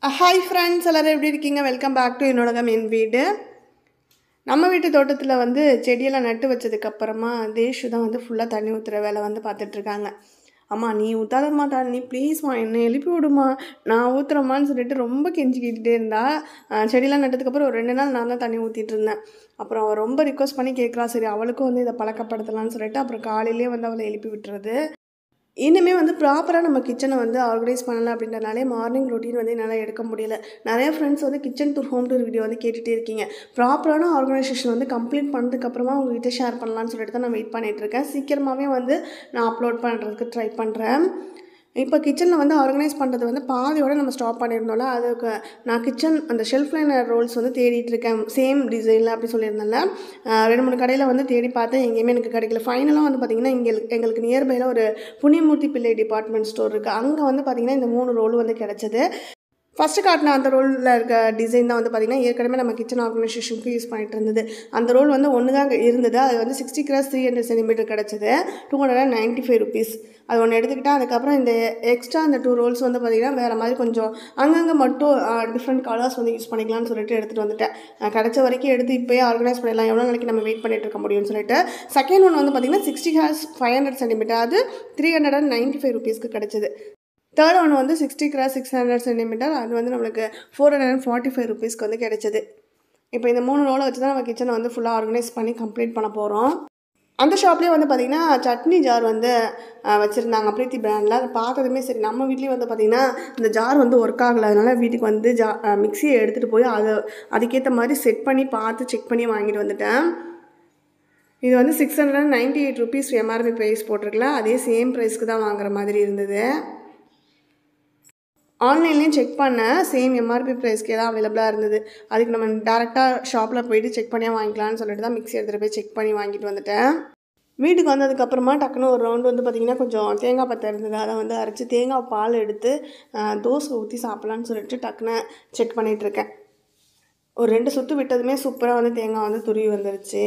hi friends எல்லோரும் எப்படி இருக்கீங்க வெல்கம் பேக் டு என்னோட என் வீடு நம்ம வீட்டு தோட்டத்தில் வந்து செடியெல்லாம் நட்டு வச்சதுக்கப்புறமா தேஷு தான் வந்து ஃபுல்லாக தண்ணி ஊற்றுற வேலை வந்து பார்த்துட்ருக்காங்க அம்மா நீ ஊற்றாதம்மா தண்ணி ப்ளீஸ்மா என்னை எழுப்பி விடுமா நான் ஊற்றுறம்மான்னு சொல்லிட்டு ரொம்ப கெஞ்சிக்கிட்டே இருந்தா அஹ் செடியெல்லாம் நட்டதுக்கப்புறம் ஒரு ரெண்டு நாள் நான் தான் தண்ணி ஊற்றிட்டு இருந்தேன் அப்புறம் அவள் ரொம்ப ரிக்வஸ்ட் பண்ணி கேட்குறா சரி அவளுக்கும் வந்து இதை பழக்கப்படுத்தலாம்னு சொல்லிட்டு அப்புறம் காலையிலேயே வந்து அவளை எழுப்பி விட்டுறது இனிமே வந்து ப்ராப்பராக நம்ம கிச்சனை வந்து ஆர்கனைஸ் பண்ணலாம் அப்படின்றனாலே மார்னிங் ரொட்டீன் வந்து என்னால் எடுக்க முடியல நிறைய ஃப்ரெண்ட்ஸ் வந்து kitchen tour home tour video வந்து கேட்டுகிட்டே இருக்கீங்க ப்ராப்பரான ஆர்கனைசேஷன் வந்து கம்ப்ளீட் பண்ணதுக்கப்புறமா உங்ககிட்ட ஷேர் பண்ணலாம்னு சொல்லிட்டு தான் நான் வெயிட் பண்ணிட்டு இருக்கேன் சீக்கிரமாகவே வந்து நான் அப்லோட் பண்ணுறதுக்கு ட்ரை பண்ணுறேன் இப்போ கிச்சனில் வந்து ஆர்கனைஸ் பண்ணுறது வந்து பாதியோட நம்ம ஸ்டாப் பண்ணியிருந்தோம்ல அதுக்கு நான் கிச்சன் அந்த ஷெல்ஃப் லைனர் ரோல்ஸ் வந்து தேடிட்டு இருக்கேன் சேம் டிசைனில் அப்படி சொல்லியிருந்தேன்ல அஹ் ரெண்டு மூணு கடையில் வந்து தேடி பார்த்தேன் எங்கேயுமே எனக்கு கிடைக்கல ஃபைனலாக வந்து பார்த்திங்கன்னா இங்கே எங்களுக்கு நியர்பையில் ஒரு புண்ணியமூர்த்தி பிள்ளை டிபார்ட்மெண்ட் ஸ்டோர் இருக்குது அங்கே வந்து பார்த்திங்கன்னா இந்த மூணு ரோல் வந்து கிடச்சிது ஃபஸ்ட்டு காட்டின அந்த ரோலில் இருக்க டிசைன் தான் வந்து பார்த்திங்கன்னா ஏற்கனவே நம்ம கிச்சன் ஆர்கனைசேஷனுக்கு யூஸ் பண்ணிட்டு இருந்தது அந்த ரோல் வந்து ஒன்று தான் இருந்தது அது வந்து sixty cross three hundred centimetre கிடச்சிது two hundred and ninety five rupees அது ஒன்று எடுத்துக்கிட்டேன் அதுக்கப்புறம் இந்த எக்ஸ்ட்ரா இந்த டூ ரோல்ஸ் வந்து பார்த்திங்கன்னா வேறு மாதிரி கொஞ்சம் அங்கங்கே மட்டும் டிஃப்ரெண்ட் கலர்ஸ் வந்து யூஸ் பண்ணிக்கலாம்னு சொல்லிட்டு எடுத்துகிட்டு வந்துட்டேன் அஹ் கிடைச்ச வரைக்கும் எடுத்து இப்போயே ஆர்கனைஸ் பண்ணிடலாம் எவ்வளோ நாளைக்கு நம்ம வெயிட் பண்ணிட்டு இருக்க முடியும்னு சொல்லிட்டு செகண்ட் ஒன் வந்து பார்த்திங்கன்னா sixty cross five hundred centimetre அது three hundred and ninety five ருபீஸ்க்கு கிடச்சிது தேர்ட் ஒன் வந்து sixty cross six hundred centimetre அது வந்து நம்மளுக்கு four hundred and forty five ருபீஸ்க்கு வந்து கிடைச்சது இப்போ இந்த மூணு ரோலை வச்சு தான் நம்ம கிச்சனை வந்து ஃபுல்லாக ஆர்கனைஸ் பண்ணி கம்ப்ளீட் பண்ண போகிறோம் அந்த ஷாப்லேயே வந்து பார்த்திங்கன்னா சட்னி ஜார் வந்து வச்சுருந்தாங்க பிரீத்தி பிராண்டில் அதை பார்த்ததுமே சரி நம்ம வீட்லேயும் வந்து பார்த்திங்கன்னா இந்த ஜார் வந்து ஒர்க் ஆகலை அதனால வீட்டுக்கு வந்து ஜா மிக்சியை எடுத்துகிட்டு போய் அதை அதுக்கேற்ற மாதிரி செட் பண்ணி பார்த்து செக் பண்ணி வாங்கிட்டு வந்துட்டேன் இது வந்து six hundred and ninety eight rupees MRP price போட்டிருக்கல அதே சேம் ப்ரைஸ்க்கு தான் வாங்குற மாதிரி இருந்தது ஆன்லைன்லேயும் செக் பண்ணேன் சேம் எம்ஆர்பி ப்ரைஸ்க்கு தான் அவைலபிளாக இருந்தது அதுக்கு நம்ம டேரெக்டாக ஷாப்பில் போயிட்டு செக் பண்ணியே வாங்கிக்கலாம்னு சொல்லிட்டு தான் மிக்ஸி எடுத்துகிட்டு போய் செக் பண்ணி வாங்கிட்டு வந்துட்டேன் வீட்டுக்கு வந்ததுக்கப்புறமா டக்குன்னு ஒரு ரவுண்டு வந்து பார்த்திங்கன்னா கொஞ்சம் தேங்காய் பத்தை இருந்தது அதை வந்து அரைச்சி தேங்காய் பால் எடுத்து ஆஹ், தோசை ஊற்றி சாப்பிட்லான்னு சொல்லிட்டு டக்குன்னு செக் பண்ணிகிட்ருக்கேன் ஒரு ரெண்டு சுற்று விட்டதுமே சூப்பராக வந்து தேங்காய் வந்து துருவி வந்துருச்சு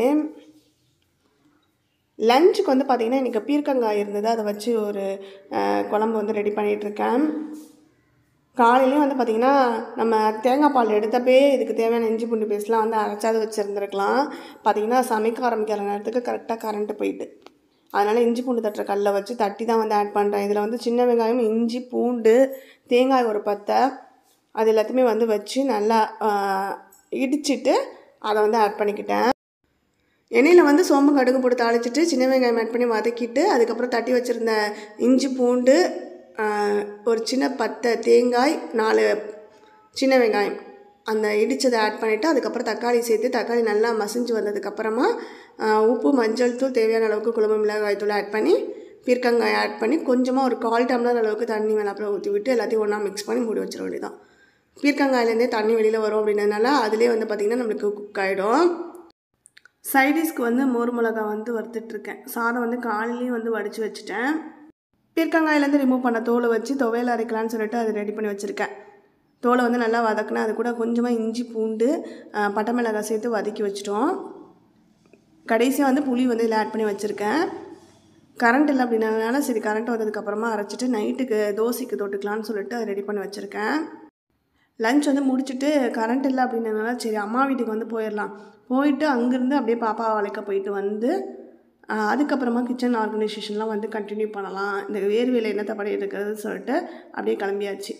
லஞ்சுக்கு வந்து பார்த்திங்கன்னா எனக்கு பீர்க்கங்காய் இருந்தது அதை வச்சு ஒரு ஆஹ், குழம்பு வந்து ரெடி பண்ணிகிட்ருக்கேன் காலையிலையும் வந்து பார்த்திங்கன்னா நம்ம தேங்காய் பால் எடுத்தப்பே இதுக்கு தேவையான இஞ்சி பூண்டு பேஸ்ட்லாம் வந்து அரைச்சாது வச்சுருந்துருக்கலாம் பார்த்திங்கன்னா சமைக்க ஆரம்பிக்கிற நேரத்துக்கு கரெக்டாக கரண்ட்டு போயிட்டு அதனால் இஞ்சி பூண்டு தட்டுற கல்லை வச்சு தட்டி தான் வந்து ஆட் பண்ணுறேன் இதில் வந்து சின்ன வெங்காயம் இஞ்சி பூண்டு தேங்காய் ஒரு பத்தை அது எல்லாத்தையுமே வந்து வச்சு நல்லா ஆஹ், இடிச்சிட்டு அதை வந்து ஆட் பண்ணிக்கிட்டேன் எண்ணெயில் வந்து சோம்பு கடுகு போட்டு தாளிச்சிட்டு சின்ன வெங்காயம் ஆட் பண்ணி வதக்கிட்டு அதுக்கப்புறம் தட்டி வச்சுருந்த இஞ்சி பூண்டு ஆஹ், ஒரு சின்ன பத்தை தேங்காய் நாலு சின்ன வெங்காயம் அந்த இடித்ததை ஆட் பண்ணிவிட்டு அதுக்கப்புறம் தக்காளி சேர்த்து தக்காளி நல்லா மசிஞ்சு வந்ததுக்கப்புறமா ஆஹ், உப்பு மஞ்சள் தூள் தேவையான அளவுக்கு குழம்பு மிளகாய் தூள் ஆட் பண்ணி பீர்க்கங்காய் ஆட் பண்ணி கொஞ்சமாக ஒரு கால் டம்ளர் அளவுக்கு தண்ணி மேலாப்பில் ஊற்றி விட்டு எல்லாத்தையும் ஒன்றா மிக்ஸ் பண்ணி மூடி வச்சிட வேண்டியதான் பீர்க்கங்காயிலேருந்தே தண்ணி வெளியில் வரும் அப்படின்றதுனால அதிலே வந்து பார்த்திங்கன்னா நம்மளுக்கு குக் ஆகிடும் சைடிஷ்க்கு வந்து மோர் மிளகா வந்து வறுத்துட்ருக்கேன் சாதம் வந்து காலையிலையும் வந்து வடித்து வச்சுட்டேன் பீர்க்கங்காயிலேருந்து ரிமூவ் பண்ண தோலை வச்சு துவையல் அரைக்கலான்னு சொல்லிட்டு அதை ரெடி பண்ணி வச்சுருக்கேன் தோலை வந்து நல்லா வதக்கினேன் அது கூட கொஞ்சமாக இஞ்சி பூண்டு ஆஹ், பட்டை மிளகாய் சேர்த்து வதக்கி வச்சிட்டோம் கடைசியாக வந்து புளி வந்து இதில் ஆட் பண்ணி வச்சுருக்கேன் கரண்ட் இல்லை அப்படின்றதுனால சரி கரண்ட் வந்ததுக்கப்புறமா அரைச்சிட்டு நைட்டுக்கு தோசைக்கு தொட்டுக்கலான்னு சொல்லிட்டு அதை ரெடி பண்ணி வச்சுருக்கேன் லஞ்ச் வந்து முடிச்சுட்டு கரண்ட் இல்லை அப்படின்றதுனால சரி அம்மா வீட்டுக்கு வந்து போயிடலாம் போயிட்டு அங்கேருந்து அப்படியே பாப்பாவை அழைக்க போயிட்டு வந்து ஆஹ், அதுக்கப்புறமா கிச்சன் ஆர்கனைசேஷன்லாம் வந்து கண்டினியூ பண்ணலாம் இந்த வேர்வையில் என்னத்தை பண்ணிட்டு இருக்கிறதுன்னு சொல்லிட்டு அப்படியே கிளம்பியாச்சு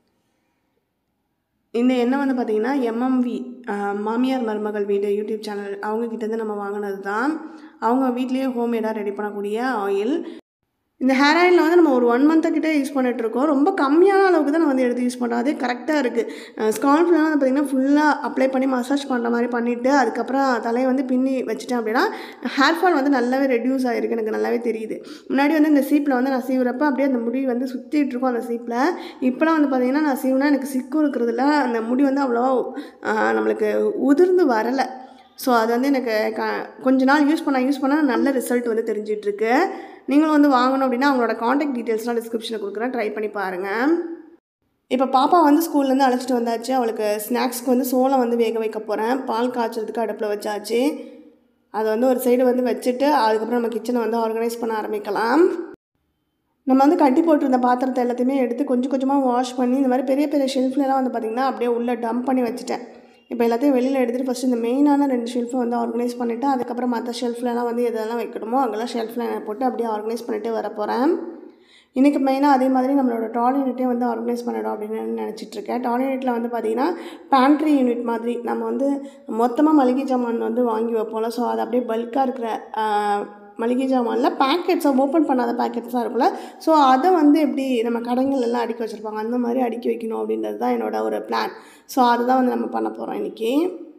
இந்த எண்ணெய் வந்து பார்த்திங்கன்னா எம்எம்வி மாமியார் மருமகள் வீடு யூடியூப் சேனல் அவங்க கிட்டேருந்து நம்ம வாங்கினது தான் அவங்க வீட்லேயே ஹோம்மேடாக ரெடி பண்ணக்கூடிய ஆயில் இந்த ஹேர் ஆயிலில் வந்து நம்ம ஒரு ஒன் மந்த்தை கிட்டே யூஸ் பண்ணிட்டு இருக்கோம் ரொம்ப கம்மியான அளவுக்கு தான் நான் வந்து எடுத்து யூஸ் பண்ணுறேன் அதே கரெக்டாக இருக்குது ஸ்கால்ஃப்லாம் வந்து பார்த்திங்கன்னா ஃபுல்லாக அப்ளை பண்ணி மசாஜ் பண்ணுற மாதிரி பண்ணிவிட்டு அதுக்கப்புறம் தலையை வந்து பின்னி வச்சுட்டேன் அப்படின்னா ஹேர் ஃபால் வந்து நல்லாவே ரெடியூஸ் ஆகிருக்கு எனக்கு நல்லாவே தெரியுது முன்னாடி வந்து இந்த சீப்பில் வந்து நான் சீவுறப்ப அப்படியே அந்த முடி வந்து சுற்றிட்டு இருக்கும் அந்த சீப்பில் இப்போலாம் வந்து பார்த்திங்கன்னா நான் சீவுனா எனக்கு சிக்கும் இருக்கிறதுல அந்த முடி வந்து அவ்வளோவா ஆஹ், நம்மளுக்கு உதிர்ந்து வரலை ஸோ அது வந்து எனக்கு க கொஞ்ச நாள் யூஸ் பண்ண யூஸ் பண்ண நல்ல ரிசல்ட் வந்து தெரிஞ்சிட்ருக்கு நீங்களும் வந்து வாங்கணும் அப்படின்னா அவங்களோட காண்டாக்ட் டீட்டெயில்ஸ்லாம் டிஸ்கிரிப்ஷனில் கொடுக்குறேன் ட்ரை பண்ணி பாருங்கள் இப்போ பாப்பா வந்து ஸ்கூல்லேருந்து அழைச்சிட்டு வந்தாச்சு அவளுக்கு ஸ்நாக்ஸ்க்கு வந்து சோளம் வந்து வேக வைக்க போகிறேன் பால் காய்ச்சறதுக்கு அடுப்பில் வச்சாச்சு அதை வந்து ஒரு சைடு வந்து வச்சுட்டு அதுக்கப்புறம் நம்ம கிச்சனை வந்து ஆர்கனைஸ் பண்ண ஆரம்பிக்கலாம் நம்ம வந்து கட்டி போட்டிருந்த பாத்திரத்தை எல்லாத்தையுமே எடுத்து கொஞ்சம் கொஞ்சமாக வாஷ் பண்ணி இந்த மாதிரி பெரிய பெரிய ஷெல்ஃப்லலாம் வந்து பார்த்திங்கன்னா அப்படியே உள்ளே டம்ப் பண்ணி வச்சுட்டேன் இப்போ எல்லாத்தையும் வெளியில் எடுத்துகிட்டு ஃபஸ்ட்டு இந்த மெயினான ரெண்டு ஷெல்ஃபை வந்து ஆர்கனைஸ் பண்ணிவிட்டு அதுக்கப்புறம் மற்ற ஷெல்ஃப்லலாம் வந்து எதெல்லாம் வைக்கணுமோ அங்கெல்லாம் ஷெல்ஃபில் போட்டு அப்படியே ஆர்கனைஸ் பண்ணிட்டு வர போகிறேன் இன்றைக்கி மெயினாக அதே மாதிரி நம்மளோட டாய்லெட்டே வந்து ஆர்கனைஸ் பண்ணிடும் அப்படின்னு நினச்சிட்ருக்கேன் டாய்லெட்டில் வந்து பார்த்திங்கன்னா பேண்ட்ரி யூனிட் மாதிரி நம்ம வந்து மொத்தமாக மளிகை ஜாமான் வந்து வாங்கி வைப்போம்ல ஸோ அது அப்படியே பல்காக இருக்கிற மளிகை ஜாமானில் பேக்கெட்ஸை ஓப்பன் பண்ணாத பேக்கெட்ஸாக இருக்கும்ல ஸோ அதை வந்து எப்படி நம்ம கடைகள் எல்லாம் அடுக்கி வச்சுருப்பாங்க அந்த மாதிரி அடுக்கி வைக்கணும் அப்படின்றது தான் என்னோட ஒரு பிளான் ஸோ அதுதான் வந்து நம்ம பண்ண போகிறோம் இன்றைக்கி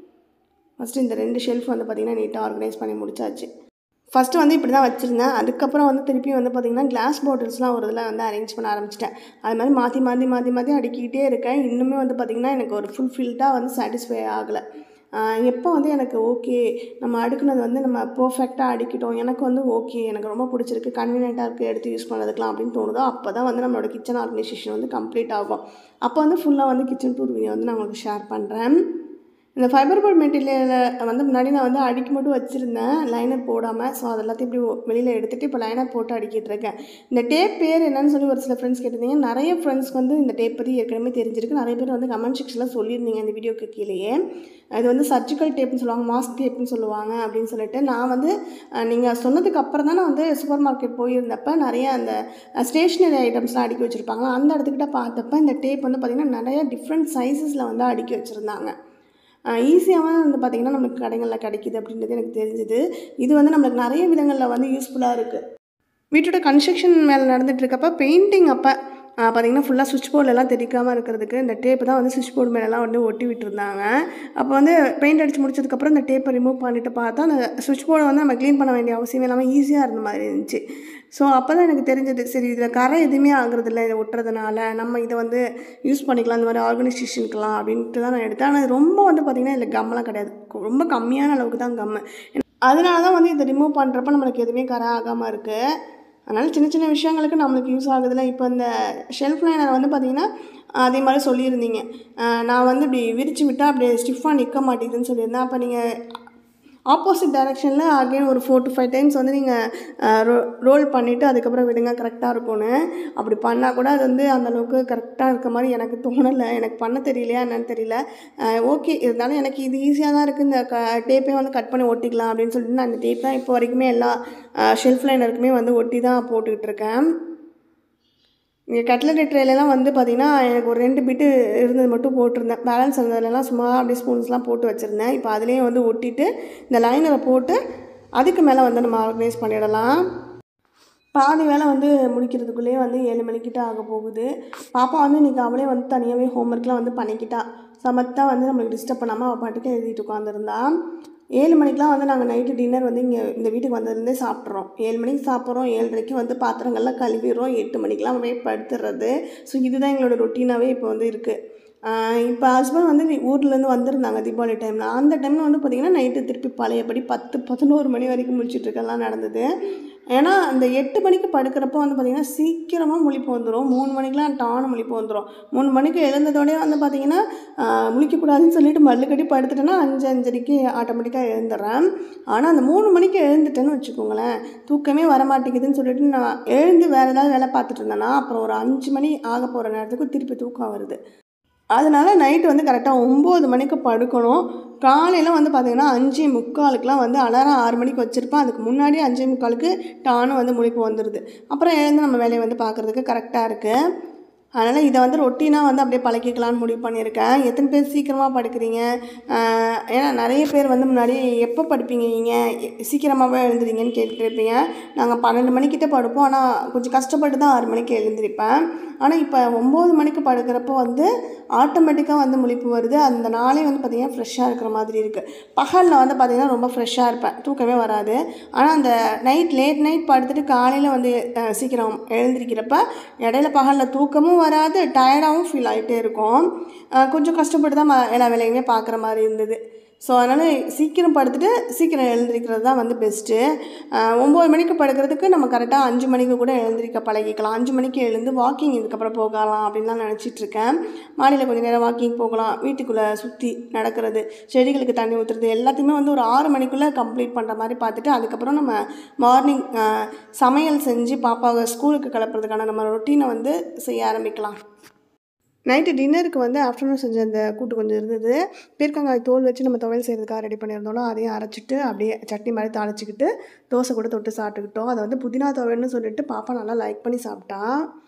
ஃபஸ்ட்டு இந்த ரெண்டு ஷெல்ஃப் வந்து பார்த்திங்கன்னா நீட்டாக ஆர்கனைஸ் பண்ணி முடிச்சாச்சு ஃபஸ்ட்டு வந்து இப்படி தான் வச்சுருந்தேன் அதுக்கப்புறம் வந்து திருப்பி வந்து பார்த்திங்கன்னா கிளாஸ் பாட்டில்ஸ்லாம் ஒரு இதில் வந்து அரேஞ்ச் பண்ண ஆரம்பிச்சிட்டேன் அது மாதிரி மாற்றி மாற்றி மாற்றி மாற்றி அடுக்கிக்கிட்டே இருக்கேன் இன்னுமே வந்து பார்த்திங்கன்னா எனக்கு ஒரு ஃபுல்ஃபில்டாக வந்து சாட்டிஸ்ஃபை ஆகலை எப்போ வந்து எனக்கு ஓகே நம்ம அடுக்குனது வந்து நம்ம பர்ஃபெக்டாக அடிக்கிட்டோம் எனக்கு வந்து ஓகே எனக்கு ரொம்ப பிடிச்சிருக்கு கன்வீனியண்ட்டாக இருக்குது எடுத்து யூஸ் பண்ணுறதுக்கலாம் அப்படின்னு தோணுதோ அப்போ தான் வந்து நம்மளோட கிச்சன் ஆர்கனைசேஷன் வந்து கம்ப்ளீட் ஆகும் அப்போ வந்து ஃபுல்லாக வந்து கிச்சன் டூர் வீடியோ வந்து நான் உங்களுக்கு ஷேர் பண்ணுறேன் இந்த ஃபைபர் போர்ட் மெட்டீரியலில் வந்து முன்னாடி நான் வந்து அடுக்கி மட்டும் வச்சுருந்தேன் லைனர் போடாமல் ஸோ அது எல்லாத்தையும் இப்படி வெளியில் எடுத்துகிட்டு இப்போ லைனர் போட்டு அடிக்கிட்டு இருக்கேன் இந்த டேப் பேர் என்னன்னு சொல்லி ஒரு சில ஃப்ரெண்ட்ஸ் கேட்டிருந்தீங்க நிறைய ஃப்ரெண்ட்ஸ்க்கு வந்து இந்த டேப் பற்றி ஏற்கனவே தெரிஞ்சிருக்கு நிறைய பேர் வந்து கமெண்ட் செக்ஷனில் சொல்லியிருந்தீங்க இந்த வீடியோக்கு கீழேயே இது வந்து சர்ஜிக்கல் டேப்னு சொல்லுவாங்க மாஸ்க் டேப்னு சொல்லுவாங்க அப்படின்னு சொல்லிட்டு நான் வந்து நீங்கள் சொன்னதுக்கு அப்புறம் தான் நான் வந்து சூப்பர் மார்க்கெட் போயிருந்தப்ப நிறைய அந்த ஸ்டேஷ்னரி ஐட்டம்ஸ்லாம் அடுக்கி வச்சுருப்பாங்க அந்த இடத்துக்கிட்ட பார்த்தப்ப இந்த டேப் வந்து பார்த்திங்கன்னா நிறைய டிஃப்ரெண்ட் சைஸஸில் வந்து அடுக்கி வச்சுருந்தாங்க ஈஸியாகவும் வந்து பார்த்திங்கன்னா நம்மளுக்கு கடைகளில் கிடைக்கிது அப்படின்றது எனக்கு தெரிஞ்சுது இது வந்து நம்மளுக்கு நிறைய விதங்களில் வந்து யூஸ்ஃபுல்லாக இருக்குது வீட்டோட கன்ஸ்ட்ரக்ஷன் மேலே நடந்துகிட்டு இருக்கப்போ பெயிண்டிங் அப்போ பார்த்திங்கன்னா ஃபுல்லாக சுவிட்ச் போர்டெல்லாம் தெரிக்காமல் இருக்கிறதுக்கு இந்த டேப்பு தான் வந்து சுவிட்ச் போர்டு மேலெலாம் வந்து ஒட்டி விட்டுருந்தாங்க அப்போ வந்து பெயிண்ட் அடித்து முடிச்சதுக்கப்புறம் இந்த டேப்பை ரிமூவ் பண்ணிட்டு பார்த்தா அந்த சுவிட்ச் போர்டை வந்து நம்ம க்ளீன் பண்ண வேண்டிய அவசியம் இல்லாமல் ஈஸியாக இருந்த மாதிரி இருந்துச்சு ஸோ அப்போ தான் எனக்கு தெரிஞ்சது சரி இதில் கரை எதுவுமே ஆகுறதில்ல இதை ஒட்டுறதுனால நம்ம இதை வந்து யூஸ் பண்ணிக்கலாம் இந்த மாதிரி ஆர்கனைசேஷனுக்கலாம் அப்படின்ட்டு தான் நான் எடுத்தேன் ஆனால் இது ரொம்ப வந்து பார்த்திங்கன்னா இதில் கம்மெல்லாம் கிடையாது ரொம்ப கம்மியான அளவுக்கு தான் கம்மு அதனால தான் வந்து இதை ரிமூவ் பண்ணுறப்ப நம்மளுக்கு எதுவுமே கரை ஆகாமல் இருக்குது அதனால் சின்ன சின்ன விஷயங்களுக்கு நம்மளுக்கு யூஸ் ஆகுதுல இப்போ இந்த ஷெல்ஃப் லைனர் வந்து பார்த்திங்கன்னா அதே மாதிரி சொல்லியிருந்தீங்க நான் வந்து இப்படி விரித்து விட்டால் அப்படியே ஸ்டிஃபாக நிற்க மாட்டேங்குதுன்னு சொல்லியிருந்தேன் அப்போ நீங்கள் ஆப்போசிட் டைரெக்ஷனில் அகைன் ஒரு ஃபோர் டு ஃபைவ் டைம்ஸ் வந்து நீங்கள் ரோ ரோல் பண்ணிவிட்டு அதுக்கப்புறம் விடுங்க கரெக்டாக இருக்கும்னு அப்படி பண்ணால் கூட அது வந்து அந்தளவுக்கு கரெக்டாக இருக்க மாதிரி எனக்கு தோணலை எனக்கு பண்ண தெரியலையா என்னன்னு தெரியல ஓகே இருந்தாலும் எனக்கு இது ஈஸியாக தான் இருக்குது இந்த க டேப்பே வந்து கட் பண்ணி ஒட்டிக்கலாம் அப்படின்னு சொல்லிட்டு நான் அந்த டேப் தான் இப்போ வரைக்குமே எல்லா ஷெல்ஃப் லைனருக்குமே வந்து ஒட்டி தான் போட்டுக்கிட்டு இருக்கேன் இங்கே கட்லரி ட்ரேலெலாம் வந்து பார்த்திங்கன்னா எனக்கு ஒரு ரெண்டு பிட்டு இருந்தது மட்டும் போட்டிருந்தேன் பேலன்ஸ் இருந்ததுலலாம் சும்மா அப்படியே ஸ்பூன்ஸ்லாம் போட்டு வச்சுருந்தேன் இப்போ அதுலேயும் வந்து ஒட்டிட்டு இந்த லைனரை போட்டு அதுக்கு மேலே வந்து நம்ம ஆர்கனைஸ் பண்ணிடலாம் பாதி வேலை வந்து முடிக்கிறதுக்குள்ளேயே வந்து ஏழு மணிக்கிட்ட ஆக போகுது பாப்பா வந்து இன்றைக்கி அவளே வந்து தனியாகவே ஹோம்ஒர்க்லாம் வந்து பண்ணிக்கிட்டா சமத்தான் வந்து நம்மளுக்கு டிஸ்டர்ப் பண்ணாமல் அவள் பாட்டுக்கு எழுதிட்டு உட்காந்துருந்தா ஏழு மணிக்கெலாம் வந்து நாங்கள் நைட்டு டின்னர் வந்து இங்கே இந்த வீட்டுக்கு வந்ததுலேருந்தே சாப்பிட்றோம் ஏழு மணிக்கு சாப்பிட்றோம் ஏழரைக்கு வந்து பாத்திரங்கள்லாம் கழுவிடுறோம் எட்டு மணிக்கெலாம் போய் படுத்துடுறது ஸோ இதுதான் எங்களோட ரொட்டீனாகவே இப்போ வந்து இருக்குது இப்போ ஹஸ்பண்ட் வந்து ஊர்லேருந்து வந்திருந்தாங்க தீபாவளி டைமில் அந்த டைமில் வந்து பார்த்திங்கன்னா நைட்டு திருப்பி பழையபடி பத்து பதினோரு மணி வரைக்கும் முடிச்சிட்ருக்கெல்லாம் நடந்தது ஏன்னா அந்த எட்டு மணிக்கு படுக்கிறப்போ வந்து பார்த்திங்கன்னா சீக்கிரமாக முழிப்பு வந்துடும் மூணு மணிக்கெலாம் டான முழிப்பு வந்துடும் மூணு மணிக்கு எழுந்ததோடய வந்து பார்த்திங்கன்னா முழிக்கக்கூடாதுன்னு சொல்லிட்டு மல்லு கட்டி படுத்துட்டேன்னா அஞ்சு அஞ்சரைக்கு ஆட்டோமேட்டிக்காக எழுந்துடுறேன் ஆனால் அந்த மூணு மணிக்கு எழுந்துட்டேன்னு வச்சுக்கோங்களேன் தூக்கமே வர மாட்டேங்குதுன்னு சொல்லிட்டு நான் எழுந்து வேறு ஏதாவது வேலை பார்த்துட்டு இருந்தேன்னா அப்புறம் ஒரு அஞ்சு மணி ஆக போகிற நேரத்துக்கு திருப்பி தூக்கம் வருது அதனால் நைட்டு வந்து கரெக்டாக ஒம்பது மணிக்கு படுக்கணும் காலையில் வந்து பார்த்திங்கன்னா அஞ்சே முக்காலுக்குலாம் வந்து அலாரம் ஆறு மணிக்கு வச்சுருப்பேன் அதுக்கு முன்னாடி அஞ்சே முக்காலுக்கு டானும் வந்து முழிப்பு வந்துடுது அப்புறம் எழுந்து நம்ம வேலையை வந்து பார்க்குறதுக்கு கரெக்டாக இருக்குது அதனால் இதை வந்து ரொட்டீனாக வந்து அப்படியே பழக்கிக்கலான்னு முடிவு பண்ணியிருக்கேன் எத்தனை பேர் சீக்கிரமாக படுக்கிறீங்க ஏன்னா நிறைய பேர் வந்து முன்னாடி எப்போ படுப்பீங்க நீங்கள் சீக்கிரமாகவே எழுந்துறீங்கன்னு கேட்டுட்டு இருப்பீங்க நாங்கள் பன்னெண்டு மணிக்கிட்ட படுப்போம் ஆனால் கொஞ்சம் கஷ்டப்பட்டு தான் ஆறு மணிக்கு எழுந்திருப்பேன் ஆனால் இப்போ ஒம்பது மணிக்கு படுக்கிறப்போ வந்து ஆட்டோமேட்டிக்காக வந்து முழிப்பு வருது அந்த நாளே வந்து பார்த்திங்கன்னா ஃப்ரெஷ்ஷாக இருக்கிற மாதிரி இருக்குது பகலில் வந்து பார்த்திங்கன்னா ரொம்ப ஃப்ரெஷ்ஷாக இருப்பேன் தூக்கமே வராது ஆனால் அந்த நைட் லேட் நைட் படுத்துட்டு காலையில் வந்து சீக்கிரம் எழுந்திருக்கிறப்ப இடையில பகலில் தூக்கமும் வராது டயர்டாகவும் ஃபீல் ஆகிட்டே இருக்கும் கொஞ்சம் கஷ்டப்பட்டு தான் எல்லா வேலையுமே பார்க்குற மாதிரி இருந்தது ஸோ அதனால் சீக்கிரம் படுத்துட்டு சீக்கிரம் எழுந்திரிக்கிறது தான் வந்து பெஸ்ட்டு ஒம்பது மணிக்கு படுக்கிறதுக்கு நம்ம கரெக்டாக அஞ்சு மணிக்கு கூட எழுந்திரிக்க பழகிக்கலாம் அஞ்சு மணிக்கு எழுந்து வாக்கிங் இதுக்கப்புறம் போகலாம் அப்படின்லாம் நினச்சிட்டு இருக்கேன் மாடியில் கொஞ்சம் நேரம் வாக்கிங் போகலாம் வீட்டுக்குள்ளே சுற்றி நடக்கிறது செடிகளுக்கு தண்ணி ஊற்றுறது எல்லாத்தையுமே வந்து ஒரு ஆறு மணிக்குள்ளே கம்ப்ளீட் பண்ணுற மாதிரி பார்த்துட்டு அதுக்கப்புறம் நம்ம மார்னிங் சமையல் செஞ்சு பாப்பாவை ஸ்கூலுக்கு கிளப்புறதுக்கான நம்ம ரொட்டீனை வந்து செய்ய ஆரம்பிக்கலாம் நைட்டு டின்னருக்கு வந்து ஆஃப்டர்நூன் செஞ்ச அந்த கூட்டு கொஞ்சம் இருந்தது பீர்க்கங்காய் தோல் வச்சு நம்ம துவையல் செய்கிறதுக்காக ரெடி பண்ணியிருந்தோம் அதையும் அரைச்சிட்டு அப்படியே சட்னி மாதிரி தாளிச்சிக்கிட்டு தோசை கூட தொட்டு சாப்பிட்டுக்கிட்டோம் அதை வந்து புதினா துவையல்னு சொல்லிட்டு பாப்பா நல்லா லைக் பண்ணி சாப்பிட்டா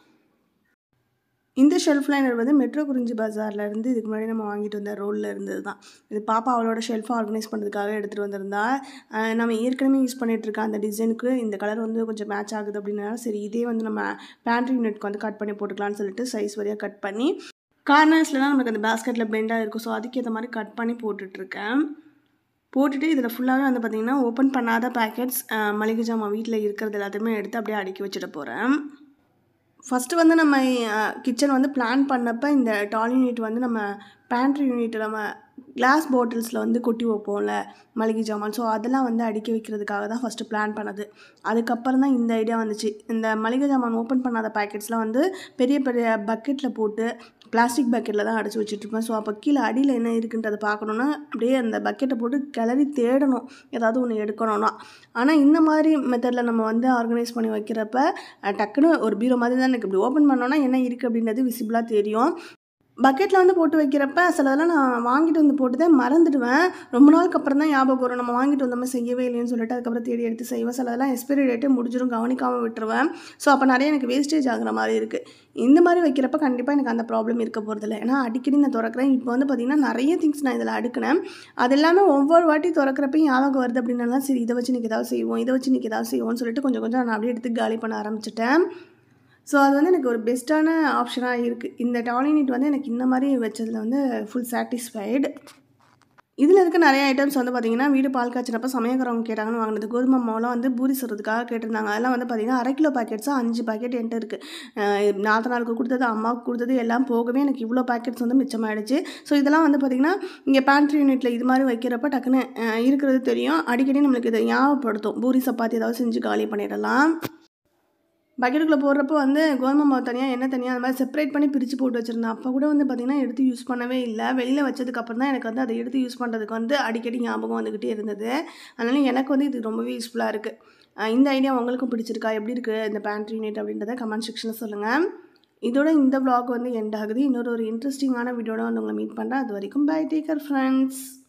இந்த ஷெல்ஃப் லைனர் வந்து மெட்ரோ குறிஞ்சி பஜாரில் இருந்து இதுக்கு முன்னாடி நம்ம வாங்கிட்டு வந்த ரோலில் இருந்தது தான் இது பாப்பா அவளோட ஷெல்ஃபை ஆர்கனைஸ் பண்ணுறதுக்காக எடுத்துகிட்டு வந்திருந்தா அஹ் நம்ம ஏற்கனவே யூஸ் பண்ணிட்டு இருக்க அந்த டிசைனுக்கு இந்த கலர் வந்து கொஞ்சம் மேட்ச் ஆகுது அப்படின்னால சரி இதே வந்து நம்ம பேண்ட்ரி யூனிட்க்கு வந்து கட் பண்ணி போட்டுக்கலாம்னு சொல்லிட்டு சைஸ் வழியாக கட் பண்ணி கார்னர்ஸ்லாம் நமக்கு அந்த பேஸ்கெட்டில் பெண்டாக இருக்கும் ஸோ அதுக்கேற்ற மாதிரி கட் பண்ணி போட்டுட்ருக்கேன் போட்டுட்டு இதில் ஃபுல்லாகவே வந்து பார்த்திங்கன்னா ஓப்பன் பண்ணாத பேக்கெட்ஸ் மளிகை ஜாமான் வீட்டில் இருக்கிறது எல்லாத்தையுமே எடுத்து அப்படியே அடுக்கி வச்சுட்டு போகிறேன் ஃபஸ்ட்டு வந்து நம்ம கிச்சன் வந்து பிளான் பண்ணப்போ இந்த டால் யூனிட் வந்து நம்ம பேண்ட்ரி யூனிட் நம்ம கிளாஸ் பாட்டில்ஸில் வந்து கொட்டி வைப்போம்ல மளிகை ஜாமான் ஸோ அதெல்லாம் வந்து அடுக்கி வைக்கிறதுக்காக தான் ஃபஸ்ட்டு பிளான் பண்ணது அதுக்கப்புறம் தான் இந்த ஐடியா வந்துச்சு இந்த மளிகை ஜாமான் ஓப்பன் பண்ணாத பேக்கெட்ஸ்லாம் வந்து பெரிய பெரிய பக்கெட்டில் போட்டு பிளாஸ்டிக் பக்கெட்டில் தான் அடைச்சி வச்சுட்ருப்பேன் ஸோ அப்போ கீழே அடியில் என்ன இருக்குன்றதை பார்க்கணுன்னா அப்படியே அந்த பக்கெட்டை போட்டு கிளறி தேடணும் ஏதாவது ஒன்று எடுக்கணும்னா ஆனால் இந்த மாதிரி மெத்தடில் நம்ம வந்து ஆர்கனைஸ் பண்ணி வைக்கிறப்ப அஹ், டக்குன்னு ஒரு பீரோ மாதிரி தான் எனக்கு இப்படி ஓப்பன் பண்ணோன்னா என்ன இருக்குது அப்படின்றது விசிபிளாக தெரியும் பக்கெட்டில் வந்து போட்டு வைக்கிறப்ப சிலதெல்லாம் நான் வாங்கிட்டு வந்து போட்டுதே மறந்துடுவேன் ரொம்ப நாளுக்கு அப்புறம் தான் ஞாபகம் வரும் நம்ம வாங்கிட்டு வந்தோமே செய்யவே இல்லைன்னு சொல்லிட்டு அதுக்கப்புறம் தேடி எடுத்து செய்வேன் சிலதெல்லாம் எக்ஸ்பைரி டேட்டே முடிஞ்சிடும் கவனிக்காமல் விட்டுருவேன் ஸோ அப்போ நிறைய எனக்கு வேஸ்டேஜ் ஆகுற மாதிரி இருக்குது இந்த மாதிரி வைக்கிறப்ப கண்டிப்பாக எனக்கு அந்த ப்ராப்ளம் இருக்க போகிறதில்ல ஏன்னா அடிக்கடி நான் திறக்கிறேன் இப்போ வந்து பார்த்திங்கன்னா நிறைய திங்ஸ் நான் இதில் அடுக்கினேன் அது எல்லாமே ஒவ்வொரு வாட்டி திறக்கிறப்பையும் ஞாபகம் வருது அப்படின்னால சரி இதை வச்சு இன்றைக்கி ஏதாவது செய்வோம் இதை வச்சு இன்றைக்கி ஏதாவது செய்வோம்னு சொல்லிட்டு கொஞ்சம் கொஞ்சம் நான் அப்படியே எடுத்து காலி பண்ண ஆரம்பிச்சிட்டேன் ஸோ அது வந்து எனக்கு ஒரு பெஸ்ட்டான ஆப்ஷனாக இருக்குது இந்த டாலினிட் வந்து எனக்கு இந்த மாதிரி வச்சதில் வந்து ஃபுல் சாட்டிஸ்ஃபைடு இதில் இருக்க நிறைய ஐட்டம்ஸ் வந்து பார்த்திங்கன்னா வீடு பால் காய்ச்சினப்ப சமயக்காரவங்க கேட்டாங்கன்னு வாங்கினது கோதுமை மாவுலாம் வந்து பூரி சொல்கிறதுக்காக கேட்டிருந்தாங்க அதெல்லாம் வந்து பார்த்திங்கன்னா அரை கிலோ பாக்கெட்ஸாக அஞ்சு பாக்கெட் என்கிட்ட இருக்குது நாலு நாளுக்கு கொடுத்தது அம்மாவுக்கு கொடுத்தது எல்லாம் போகவே எனக்கு இவ்வளோ பாக்கெட்ஸ் வந்து மிச்சமாயிடுச்சு ஸோ இதெல்லாம் வந்து பார்த்திங்கன்னா இங்கே பேண்ட்ரி யூனிட்டில் இது மாதிரி வைக்கிறப்ப டக்குன்னு அஹ், இருக்கிறது தெரியும் அடிக்கடி நம்மளுக்கு இதை ஞாபகப்படுத்தும் பூரி சப்பாத்தி ஏதாவது செஞ்சு காலி பண்ணிடலாம் பக்கெட்டுக்குள்ளே போடுறப்போ வந்து கோதுமை மாவு தனியாக எண்ணெய் தனியாக அந்த மாதிரி செப்பரேட் பண்ணி பிரித்து போட்டு வச்சுருந்தேன் அப்போ கூட வந்து பார்த்திங்கன்னா எடுத்து யூஸ் பண்ணவே இல்லை வெளியில் வச்சதுக்கப்புறம் தான் எனக்கு வந்து அதை எடுத்து யூஸ் பண்ணுறதுக்கு வந்து அடிக்கடி ஞாபகம் வந்துக்கிட்டே இருந்தது அதனால் எனக்கு வந்து இது ரொம்பவே யூஸ்ஃபுல்லாக இருக்குது இந்த ஐடியா உங்களுக்கும் பிடிச்சிருக்கா எப்படி இருக்குது இந்த பேண்ட்ரி யூனிட் அப்படின்றத கமெண்ட் செக்ஷனில் சொல்லுங்கள் இதோட இந்த vlog வந்து எண்ட் ஆகுது இன்னொரு ஒரு இன்ட்ரெஸ்டிங்கான வீடியோட வந்து உங்களை மீட் பண்ணுறேன் அது வரைக்கும் பை டேக்கர் ஃப்ரெண்ட்ஸ்